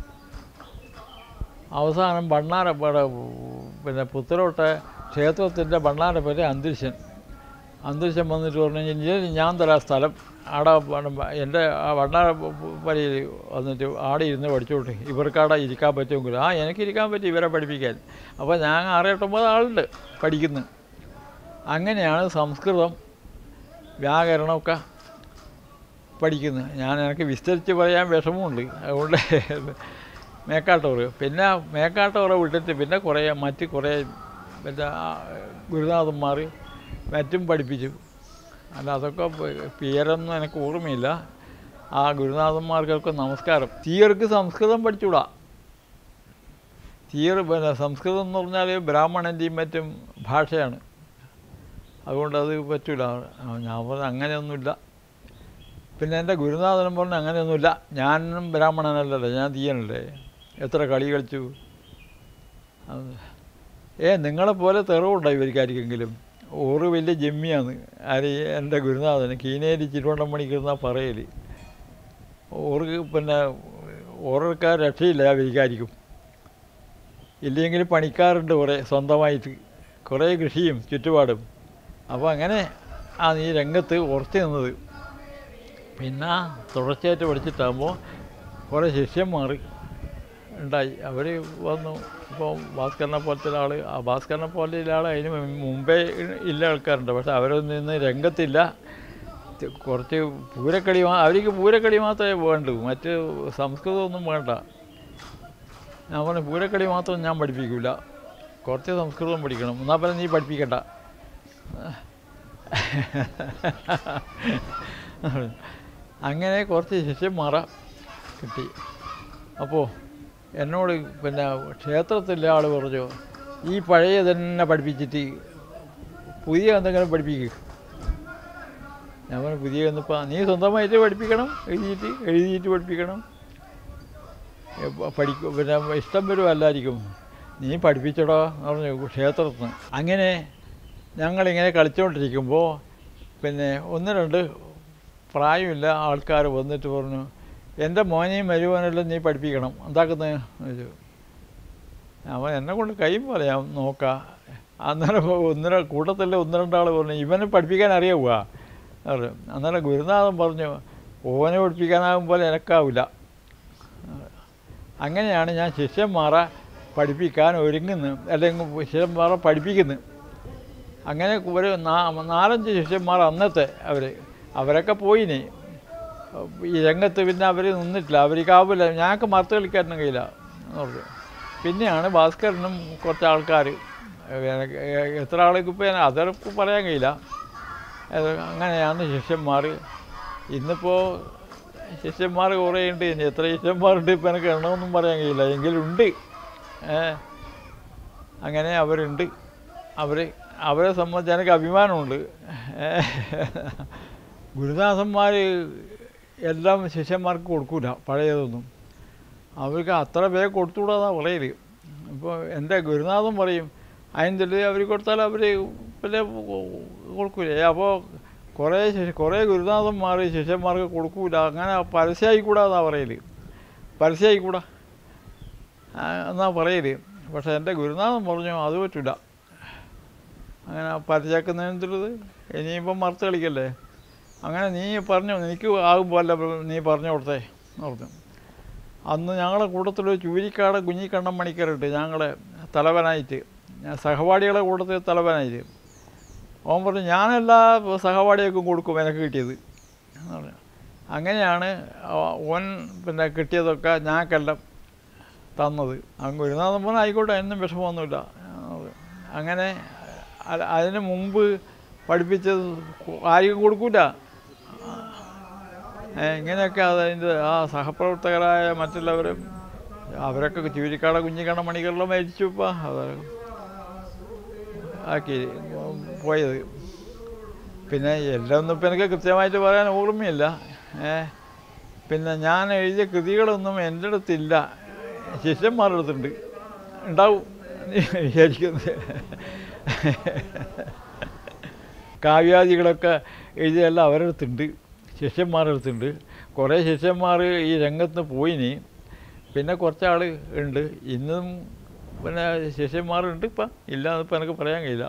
അവസാനം ഭണ്ണാരപ്പട പിന്നെ പുത്തലോട്ടെ ക്ഷേത്രത്തിൻ്റെ ഭണ്ണാരപ്പേരെ അന്തരീക്ഷൻ അന്തരീക്ഷം വന്നിട്ട് പറഞ്ഞു കഴിഞ്ഞാൽ ഞാൻ തരാം സ്ഥലം ആടെ പണ- എൻ്റെ ആ ഭണ്ണാരപ്പരയിൽ വന്നിട്ട് ആടെ ഇരുന്ന് പഠിച്ചോട്ടെ ഇവർക്കവിടെ ഇരിക്കാൻ പറ്റുമെങ്കിൽ ആ എനിക്ക് ഇരിക്കാൻ പറ്റും ഇവരെ പഠിപ്പിക്കാൻ അപ്പോൾ ഞാൻ ആറെട്ടൊമ്പത് ആളുണ്ട് പഠിക്കുന്നു അങ്ങനെയാണ് സംസ്കൃതം വ്യാകരണമൊക്കെ പഠിക്കുന്നത് ഞാൻ എനിക്ക് വിസ്തരിച്ച് പറയാൻ വിഷമമുണ്ട് അതുകൊണ്ട് മേക്കാട്ടോറ് പിന്നെ മേക്കാട്ടോറ വിട്ടിട്ട് പിന്നെ കുറേ മറ്റ് കുറേ പിന്നെ ആ ഗുരുനാഥന്മാർ മറ്റും പഠിപ്പിച്ചു അല്ല അതൊക്കെ പ- പേരൊന്നും എനിക്ക് ഓർമ്മയില്ല ആ ഗുരുനാഥന്മാർക്കൊക്കെ നമസ്കാരം തീയർക്ക് സംസ്കൃതം പഠിച്ചുകൂടാ തീരെ പിന്നെ സംസ്കൃതം എന്ന് പറഞ്ഞാൽ ബ്രാഹ്മണൻ്റെയും മറ്റും ഭാഷയാണ് അതുകൊണ്ട് അത് പറ്റൂല ആ, ഞാൻ പറഞ്ഞു അങ്ങനെയൊന്നുമില്ല പിന്നെ എൻ്റെ ഗുരുനാഥനും പറഞ്ഞു അങ്ങനെയൊന്നുമില്ല ഞാനും ബ്രാഹ്മണനല്ലല്ലോ ഞാൻ തീയനല്ലേ എത്ര കളി കളിച്ചു അത് ഏ നിങ്ങളെപ്പോലെ തെറിവുണ്ടോ ഇവർക്കാർക്കെങ്കിലും ഓറ് വലിയ ജമ്മിയാണ് ആര് എൻ്റെ ഗുരുനാഥന് കീനേരി ചിരുവണ്ടം മണിക്കുന്ന പറയൽ ഓർക്ക് പിന്നെ ഓർക്കാർ രക്ഷയില്ല അവർക്കായിരിക്കും ഇല്ലെങ്കിൽ പണിക്കാറുണ്ട് കുറേ സ്വന്തമായിട്ട് കുറേ കൃഷിയും ചുറ്റുപാടും അപ്പോൾ അങ്ങനെ ആ നീ രംഗത്ത് ഉറച്ചു നിന്നത് പിന്നെ തുടർച്ചയായിട്ട് പഠിച്ചിട്ടാകുമ്പോൾ കുറേ ശിഷ്യന്മാർ ഉണ്ടായി അവർ വന്നു ഇപ്പോൾ ഭാസ്കരനെ പോലത്തെ ആൾ ആ ഭാസ്കരനെ പോലത്തെ ആൾ അതിന് മുമ്പേ ഇല്ല ആൾക്കാരുണ്ട് പക്ഷെ അവരൊന്നും ഇന്ന് രംഗത്തില്ല ത് കുറച്ച് പൂരക്കളി മാ- അവർക്ക് പൂരക്കളി മാത്രമേ വേണ്ടൂ മറ്റ് സംസ്കൃതമൊന്നും വേണ്ട ഞാൻ പറഞ്ഞു പൂരക്കളി മാത്രം ഞാൻ പഠിപ്പിക്കില്ല കുറച്ച് സംസ്കൃതം പഠിക്കണം എന്നാൽ പിന്നെ നീ പഠിപ്പിക്കണ്ട അങ്ങനെ കുറച്ച് ശിഷ്യന്മാരെ കിട്ടി അപ്പോൾ എന്നോട് പിന്നെ ക്ഷേത്രത്തിലെ ആൾ പറഞ്ഞു ഈ പഴയ തന്നെ പഠിപ്പിച്ചിട്ട് പുതിയ എന്തെങ്കിലും പഠിപ്പിക്കുക ഞാൻ പറഞ്ഞു പുതിയ ഒന്നിപ്പോൾ നീ സ്വന്തമായിട്ട് പഠിപ്പിക്കണം എഴുതിയിട്ട് എഴുതിയിട്ട് പഠിപ്പിക്കണം പഠിക്കും പിന്നെ ഇഷ്ടം വരുമല്ലായിരിക്കും നീ പഠിപ്പിച്ചടോ എന്ന് പറഞ്ഞു ക്ഷേത്രത്തിൽ നിന്ന് അങ്ങനെ ഞങ്ങളിങ്ങനെ കളിച്ചുകൊണ്ടിരിക്കുമ്പോൾ പിന്നെ ഒന്ന് രണ്ട് പ്രായമില്ല ആൾക്കാർ വന്നിട്ട് പറഞ്ഞു എൻ്റെ മോനെയും മരുവനെല്ലാം നീ പഠിപ്പിക്കണം എന്താക്കുന്നത് ചോദിച്ചു അവൻ എന്നെ കൊണ്ട് കഴിയും പോലെ ഞാൻ നോക്കാം അന്നേരം ഒന്നര കൂട്ടത്തിൽ ഒന്ന് രണ്ടാൾ പറഞ്ഞു ഇവനെ പഠിപ്പിക്കാൻ അറിയാവുക പറഞ്ഞു അന്നേരം ഗുരുനാഥൻ പറഞ്ഞു ഓനെ പഠിപ്പിക്കാനാകും പോലെ എനക്കാവില്ല അങ്ങനെയാണ് ഞാൻ ശിഷ്യന്മാരെ പഠിപ്പിക്കാൻ ഒരുങ്ങുന്നത് അല്ലെങ്കിൽ ശിഷ്യന്മാരെ പഠിപ്പിക്കുന്നത് അങ്ങനെ ഒരു നാ- നാലഞ്ച് ശിഷ്യന്മാർ അന്നത്തെ അവർ അവരൊക്കെ പോയിനി ഈ രംഗത്ത് പിന്നെ അവർ നിന്നിട്ടില്ല അവർക്കാവില്ല ഞങ്ങൾക്ക് മറത്ത് കളിക്കാനും കഴിയില്ല എന്ന് പറഞ്ഞു പിന്നെയാണ് ഭാസ്കരനും കുറച്ച് ആൾക്കാർ എത്ര ആൾക്ക് ഇപ്പോൾ അതൊക്കെ പറയാൻ കഴിയില്ല അത് അങ്ങനെയാണ് ശിഷ്യന്മാർ ഇന്നിപ്പോൾ ശിഷ്യന്മാർ കുറേ ഉണ്ട് ഇനി എത്ര ശിഷ്യന്മാരുണ്ട് ഇപ്പം എനിക്ക് എണ്ണമൊന്നും പറയാൻ കഴിയില്ല എങ്കിലും ഉണ്ട് ഏ അങ്ങനെ അവരുണ്ട് അവർ അവരെ സംബന്ധിച്ച് എനിക്ക് അഭിമാനമുണ്ട് ഏ. ഗുരുദാസന്മാർ എല്ലാം ശിഷ്യന്മാർക്ക് കൊടുക്കൂല പഴയതൊന്നും അവർക്ക് അത്ര പേര് കൊടുത്തുകൂടാന്നാണ് പറയൽ ഇപ്പോൾ എൻ്റെ ഗുരുനാഥൻ പറയും അതിൻ്റെ ഉള്ളിൽ അവർ കൊടുത്താൽ അവർ പിന്നെ കൊടുക്കൂലേ അപ്പോൾ കുറേ ശിഷ്യ കുറേ ഗുരുനാഥന്മാർ ശിഷ്യന്മാർക്ക് കൊടുക്കൂല അങ്ങനെ പരസ്യമായിക്കൂടാന്നാണ് പറയൽ പരസ്യമായിക്കൂടാ ആ, എന്നാ പറയൽ പക്ഷേ എൻ്റെ ഗുരുനാഥൻ പറഞ്ഞു അത് പറ്റില്ല അങ്ങനെ പരസ്യമാക്കുന്നതിനുള്ളത് ഇനിയിപ്പം മറുത്ത് കളിക്കല്ലേ അങ്ങനെ നീ പറഞ്ഞു എനിക്ക് ആകുമ്പോൾ അല്ല നീ പറഞ്ഞു കൊടുത്തേ എന്ന് പറഞ്ഞു അന്ന് ഞങ്ങളുടെ കൂട്ടത്തിൽ ഒരു ചൂരിക്കാട് കുഞ്ഞിക്കണ്ണം മണിക്കറുണ്ട് ഞങ്ങളെ തലവനായിട്ട് ഞാൻ സഹപാഠികളെ കൂട്ടത്തിൽ തലവനായിട്ട് ഓൻ പറഞ്ഞു ഞാനെല്ലാ സഹപാഠികൾക്കും കൊടുക്കും എനിക്ക് കിട്ടിയത് എന്ന് പറഞ്ഞു അങ്ങനെയാണ് ആ- ഓൻ പിന്നെ കിട്ടിയതൊക്കെ ഞങ്ങൾക്കെല്ലാം തന്നത് അങ്ങ് ഗുരുനാഥൻ പറഞ്ഞാൽ ആയിക്കോട്ടെ അതിനും വിഷമമൊന്നുമില്ല അങ്ങനെ അ- അതിന് മുമ്പ് പഠിപ്പിച്ചത് ആർക്കും കൊടുക്കൂല ഏ, ഇങ്ങനെയൊക്കെ അതിൻ്റെ ആ സഹപ്രവർത്തകരായ മറ്റുള്ളവരും അവരൊക്കെ ചൂരിക്കാട കുഞ്ഞിക്കണ്ണ മണികളിലും മരിച്ചു ഇപ്പം അത് ആക്കി പോയത് പിന്നെ എല്ലാം ഒന്നും ഇപ്പം എനിക്ക് കൃത്യമായിട്ട് പറയാൻ ഓർമ്മയില്ല ഏ പിന്നെ ഞാൻ എഴുതിയ കൃതികളൊന്നും എൻ്റെ അടുത്തില്ല ശിഷ്യന്മാരുടെ അടുത്തുണ്ട് ഉണ്ടാവും എന്ന് വിചാരിക്കുന്നത് കാവ്യാദികളൊക്കെ എഴുതിയെല്ലാം അവരുടെ അടുത്തുണ്ട് ശിഷ്യന്മാരുടെ അടുത്തുണ്ട് കുറേ ശിഷ്യന്മാർ ഈ രംഗത്ത് പോയിനി പിന്നെ കുറച്ചാൾ ഉണ്ട് ഇന്നും പിന്നെ ശിഷ്യന്മാരുണ്ട് ഇപ്പം ഇല്ല എന്നിപ്പോൾ എനിക്ക് പറയാൻ കഴിയില്ല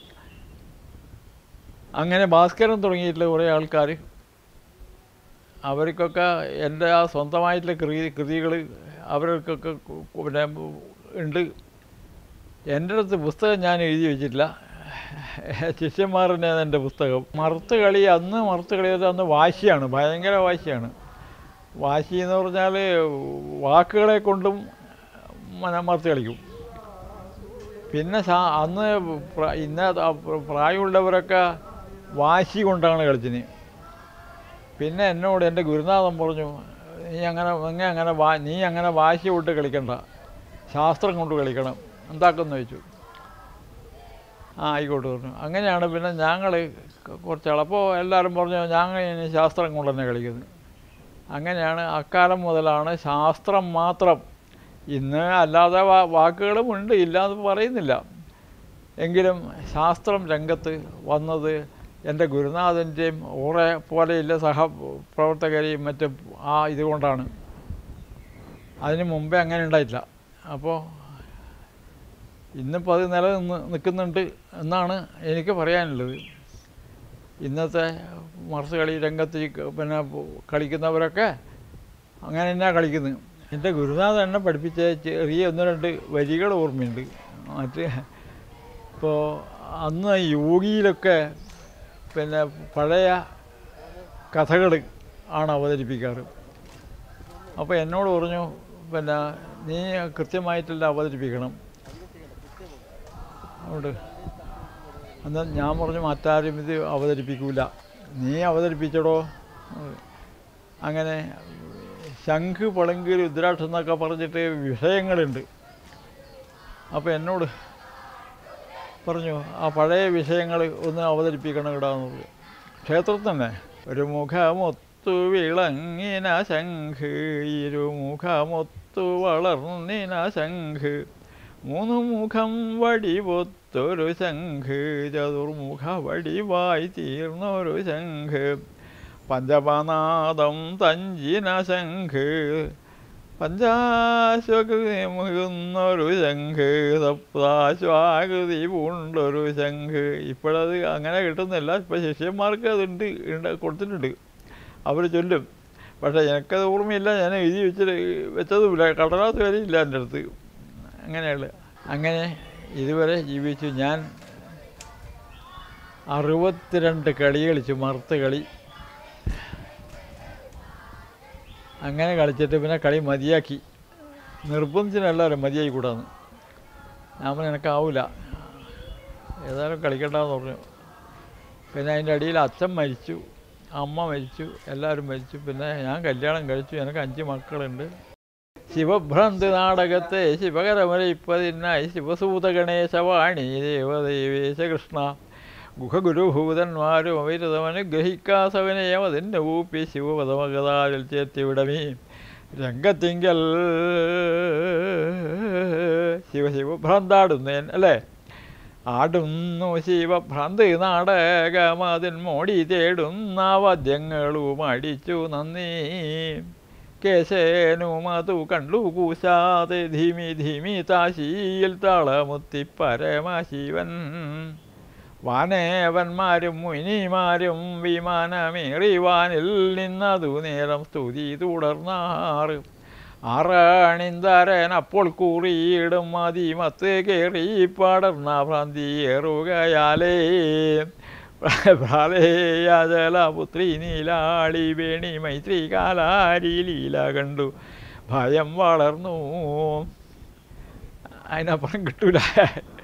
അങ്ങനെ ഭാസ്കരൻ തുടങ്ങിയിട്ടുള്ള കുറേ ആൾക്കാർ അവർക്കൊക്കെ എൻ്റെ ആ സ്വന്തമായിട്ടുള്ള കൃതി കൃതികൾ അവർക്കൊക്കെ കു- പിന്നെ ഉണ്ട് എൻ്റെ അടുത്ത് പുസ്തകം ഞാൻ എഴുതി വെച്ചിട്ടില്ല ശിഷ്യന്മാർ തന്നെയാണ് എൻ്റെ പുസ്തകം മറുത്ത് കളി അന്ന് മറുത്ത് കളി എന്ന് അന്ന് വാശിയാണ് ഭയങ്കര വാശിയാണ് വാശി എന്ന് പറഞ്ഞാൽ വാക്കുകളെ കൊണ്ടും മന മറുത്ത് കളിക്കും പിന്നെ സാ- അന്ന് പ്ര- ഇന്ന ത- പ്രായമുള്ളവരൊക്കെ വാശി കൊണ്ടാണ് കളിച്ചിന് പിന്നെ എന്നോട് എൻ്റെ ഗുരുനാഥൻ പറഞ്ഞു നീ അങ്ങനെ നീ അങ്ങനെ വാ നീ അങ്ങനെ വാശി വിട്ട് കളിക്കണ്ട ശാസ്ത്രം കൊണ്ട് കളിക്കണം എന്താക്കുമെന്ന് ചോദിച്ചു ആ ആയിക്കോട്ടെ പറഞ്ഞു അങ്ങനെയാണ് പിന്നെ ഞങ്ങൾ കുറച്ചാൾ അപ്പോൾ എല്ലാവരും പറഞ്ഞു ഞങ്ങൾ ഇനി ശാസ്ത്രം കൊണ്ട് തന്നെ കളിക്കുന്നത് അങ്ങനെയാണ് അക്കാലം മുതലാണ് ശാസ്ത്രം മാത്രം ഇന്ന് അല്ലാതെ വാ വാക്കുകളും ഉണ്ട് ഇല്ലാന്ന് പറയുന്നില്ല എങ്കിലും ശാസ്ത്രം രംഗത്ത് വന്നത് എൻ്റെ ഗുരുനാഥൻ്റെയും ഓറെ പോലെയുള്ള സഹപ്രവർത്തകരെയും മറ്റും ആ ഇതുകൊണ്ടാണ് അതിന് മുമ്പേ അങ്ങനെ ഉണ്ടായിട്ടില്ല അപ്പോൾ ഇന്നിപ്പോൾ അത് നിലനിന്ന് നിൽക്കുന്നുണ്ട് എന്നാണ് എനിക്ക് പറയാനുള്ളത് ഇന്നത്തെ മറസ് കളി രംഗത്ത് ഈ ക- പിന്നെ കളിക്കുന്നവരൊക്കെ അങ്ങനെ തന്നെയാണ് കളിക്കുന്നത് എൻ്റെ ഗുരുനാഥൻ എന്നെ പഠിപ്പിച്ച ചെറിയ ഒന്ന് രണ്ട് വരികൾ ഓർമ്മയുണ്ട് മറ്റ് ഇപ്പോൾ അന്ന് യോഗിയിലൊക്കെ പിന്നെ പഴയ കഥകൾ ആണ് അവതരിപ്പിക്കാറ് അപ്പോൾ എന്നോട് പറഞ്ഞു പിന്നെ നീ കൃത്യമായിട്ടല്ല അവതരിപ്പിക്കണം അതുകൊണ്ട് അന്ന് ഞാൻ പറഞ്ഞു മറ്റാരും ഇത് അവതരിപ്പിക്കൂല നീ അവതരിപ്പിച്ചടോ അങ്ങനെ ശംഖ് പളുങ്ക് രുദ്രാക്ഷം എന്നൊക്കെ പറഞ്ഞിട്ട് വിഷയങ്ങളുണ്ട് അപ്പോൾ എന്നോട് പറഞ്ഞു ആ പഴയ വിഷയങ്ങൾ ഒന്ന് അവതരിപ്പിക്കണം ഇടാന്ന് പറഞ്ഞു ക്ഷേത്രത്തിൽ തന്നെ ഒരു മുഖമൊത്തു വിളങ്ങിന ശംഖ് ഇരുമുഖമൊത്തു വളർന്നിന ശംഖ് മൂന്ന് മുഖം വടിവൊത്തൊരു ശംഖ് ചതുർമുഖ വടിവായി തീർന്നൊരു ശംഖ് പഞ്ചമനാദം തഞ്ചിന ശംഖ് പഞ്ചാശ്വകൃതി മുകുന്നൊരു ശംഖ് സപ്താശ്വാകൃതി പൂണ്ടൊരു ശംഖ് ഇപ്പോഴത് അങ്ങനെ കിട്ടുന്നില്ല ഇപ്പം ശിഷ്യന്മാർക്ക് അതുണ്ട് ഉണ്ട് കൊടുത്തിട്ടുണ്ട് അവർ ചൊല്ലും പക്ഷേ എനിക്കത് ഓർമ്മയില്ല ഞാൻ എഴുതി വെച്ചിട്ട് വെച്ചതുമില്ല കടലാസ് വരെ ഇല്ല എൻ്റെ അടുത്ത് അങ്ങനെയുള്ള അങ്ങനെ ഇതുവരെ ജീവിച്ചു ഞാൻ അറുപത്തിരണ്ട് കളി കളിച്ചു മറുത്ത് കളി അങ്ങനെ കളിച്ചിട്ട് പിന്നെ കളി മതിയാക്കി നിർബന്ധിച്ചിന് എല്ലാവരും മതിയായി കൂടാന്ന് ഞാൻ പറഞ്ഞു എനിക്കാവൂല ഏതായാലും കളിക്കണ്ടെന്ന് പറഞ്ഞു പിന്നെ അതിൻ്റെ അടിയിൽ അച്ഛൻ മരിച്ചു അമ്മ മരിച്ചു എല്ലാവരും മരിച്ചു പിന്നെ ഞാൻ കല്യാണം കഴിച്ചു എനിക്ക് അഞ്ച് മക്കളുണ്ട് ശിവഭ്രാന്ത് നാടകത്തെ ശിവകരമരയിപ്പതിനായി ശിവസൂത ഗണേശവാണി ദേവദേവേശ കൃഷ്ണ ഗുഹഗുരുഭൂതന്മാരും അവിരതമനുഗ്രഹിക്കാസവനെയും അതിൻ്റെ ഊപ്പി ശിവപദമകതാരിൽ ചേർത്തിവിടമേ രംഗത്തിങ്കൽ ശിവശിവഭ്രാന്താടുന്നേൻ അല്ലേ ആടുന്നു ശിവഭ്രാന്ത് നാടകമതിൻ മോടി തേടുന്ന വാദ്യങ്ങളും അടിച്ചു നന്ദി കേശനുമതു കണ്ടു കൂശാതെ ധീമി ധീമി താശിയിൽ താളമുത്തി പരമശിവൻ വാനേവന്മാരും മുനിമാരും വിമാനമേറി വാനിൽ നിന്നതു നേരം സ്തുതി തുടർന്നാറ് ആറാണിന്തരൻ അപ്പോൾ കൂറിയിടും മതിമത്ത് കയറി പടർന്ന ഭ്രാന്തിയേറുകയാലേ പ്രാലേയാജലപുത്രി നീലാളി വേണി മൈത്രി കാലാരി ലീല കണ്ടു ഭയം വളർന്നു അതിനപ്പുറം കിട്ടൂല